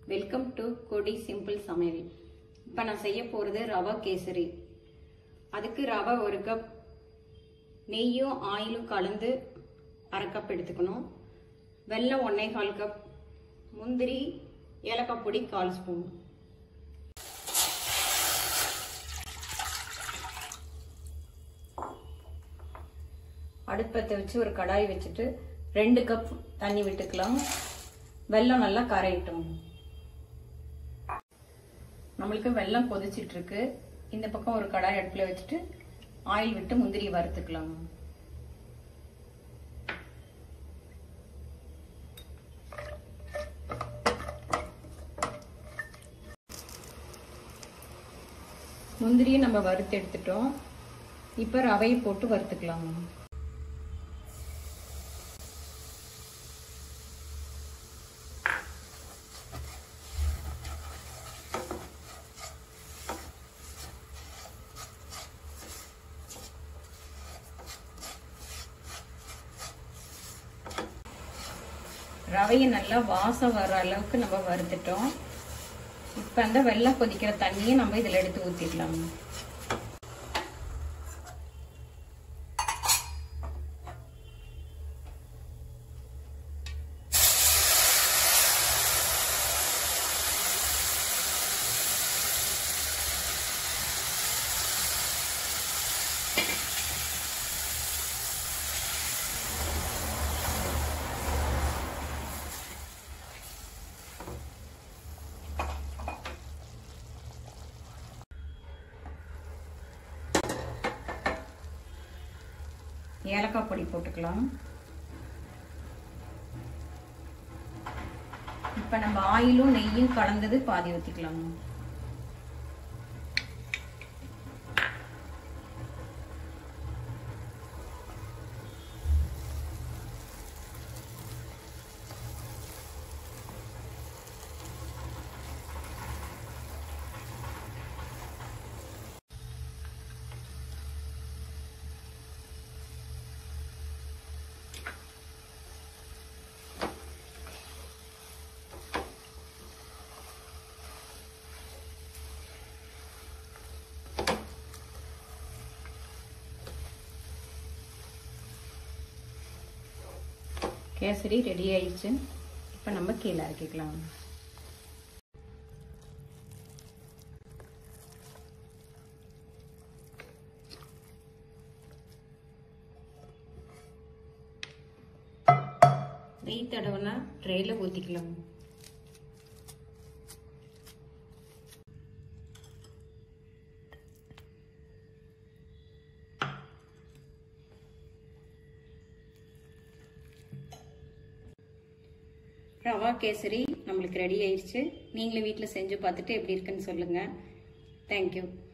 welcome to கொடி simple சமையல் இப்போ நான் செய்ய போகிறது ரவா கேசரி அதுக்கு ரவை ஒரு கப் நெய்யும் ஆயிலும் கலந்து அரை கப் எடுத்துக்கணும் வெல்லம் ஒன்றே கால் கப் முந்திரி ஏலக்காய் பொடி கால் ஸ்பூன் அடுப்பத்தை வச்சு ஒரு கடாய் வச்சுட்டு ரெண்டு கப் தண்ணி விட்டுக்கலாம் வெல்லம் நல்லா கரையிட்டும் நம்மளுக்கு வெல்லம் கொதிச்சிட்டு இருக்கு இந்த பக்கம் ஒரு கடாய் அடுப்புல வச்சுட்டு ஆயில் விட்டு முந்திரி வறுத்துக்கலாம் முந்திரியை நம்ம வறுத்து எடுத்துட்டோம் இப்போ ரவையை போட்டு வறுத்துக்கலாம் ரவையை நல்லா வாசம் வர அளவுக்கு நம்ம வறுத்துட்டோம் இப்போ அந்த வெள்ளம் கொதிக்கிற தண்ணியை நம்ம இதில் எடுத்து ஊற்றிடலாம் ஏலக்காய் பொடி போட்டுக்கலாம் இப்போ நம்ம ஆயிலும் நெய்யும் கலந்தது பாதி ஊற்றிக்கலாம் கேசரி ரெடி ஆயிடுச்சு இப்போ நம்ம கீழே இறக்கிக்கலாம் நெய் தடவைனா ட்ரேல ஊற்றிக்கலாம் ரவா கேசரி நம்மளுக்கு ரெடி ஆயிடுச்சு நீங்களும் வீட்டில் செஞ்சு பார்த்துட்டு எப்படி இருக்குன்னு சொல்லுங்கள் தேங்க்யூ